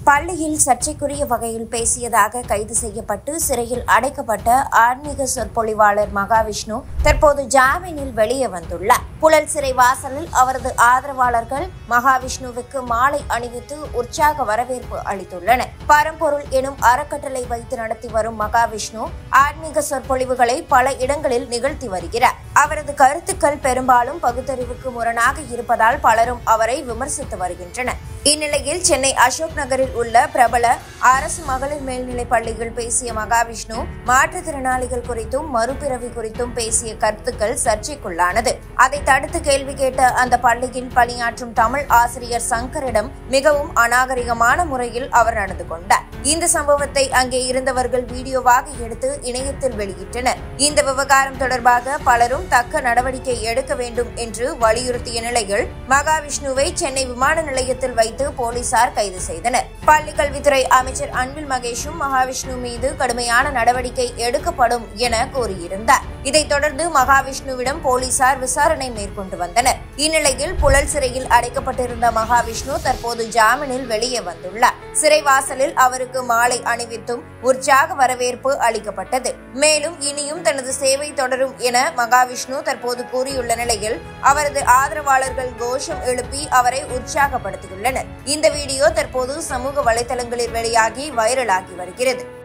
பள்ளியில் சர்ச்சைக்குரிய வகையில் பேசியதாக கைது செய்யப்பட்டு சிறையில் அடைக்கப்பட்ட ஆன்மீக சொற்பொழிவாளர் மகாவிஷ்ணு தற்போது ஜாமீனில் வெளியே வந்துள்ளார் புழல் சிறை வாசலில் அவரது ஆதரவாளர்கள் மகாவிஷ்ணுவுக்கு மாலை அணிவித்து உற்சாக வரவேற்பு அளித்துள்ளனர் பரம்பொருள் எனும் அறக்கட்டளை வைத்து நடத்தி வரும் மகாவிஷ்ணு ஆன்மீக சொற்பொழிவுகளை பல இடங்களில் நிகழ்த்தி வருகிறார் அவரது கருத்துக்கள் பெரும்பாலும் பகுத்தறிவுக்கு முரணாக இருப்பதால் பலரும் அவரை விமர்சித்து வருகின்றனர் இந்நிலையில் சென்னை அசோக் நகரில் உள்ள பிரபல அரசு மகளிர் மேல்நிலைப் பள்ளியில் பேசிய மகாவிஷ்ணு மாற்றுத்திறனாளிகள் குறித்தும் மறுபிறவி குறித்தும் பேசிய கருத்துக்கள் சர்ச்சைக்குள்ளானது அதை தடுத்து கேள்வி கேட்ட அந்த பள்ளியில் பணியாற்றும் தமிழ் ஆசிரியர் சங்கரிடம் மிகவும் அநாகரிகமான முறையில் அவர் நடந்து கொண்டார் இந்த சம்பவத்தை அங்கே இருந்தவர்கள் வீடியோவாக எடுத்து இணையத்தில் வெளியிட்டனர் இந்த விவகாரம் தொடர்பாக பலரும் தக்க நடவடிக்கை எடுக்க வேண்டும் என்று வலியுறுத்திய நிலையில் மகாவிஷ்ணுவை சென்னை விமான நிலையத்தில் வைத்து போலீசார் கைது செய்தனர் பள்ளி கல்வித்துறை அமைச்சர் அன்பில் மகேஷும் மகாவிஷ்ணு மீது கடுமையான நடவடிக்கை எடுக்கப்படும் என கூறியிருந்தார் இதைத் தொடர்ந்து மகாவிஷ்ணுவிடம் போலீசார் விசாரணை மேற்கொண்டு வந்தனர் இந்நிலையில் புழல் சிறையில் அடைக்கப்பட்டிருந்த மகாவிஷ்ணு தற்போது ஜாமீனில் வெளியே வந்துள்ளார் சிறைவாசலில் அவருக்கு மாலை அணிவித்தும் உற்சாக வரவேற்பு அளிக்கப்பட்டது மேலும் இனியும் தனது சேவை தொடரும் என மகாவிஷ்ணு தற்போது கூறியுள்ள நிலையில் அவரது ஆதரவாளர்கள் கோஷம் எழுப்பி அவரை உற்சாகப்படுத்தியுள்ளனர் இந்த வீடியோ தற்போது சமூக வலைதளங்களில் வெளியாகி வைரலாகி வருகிறது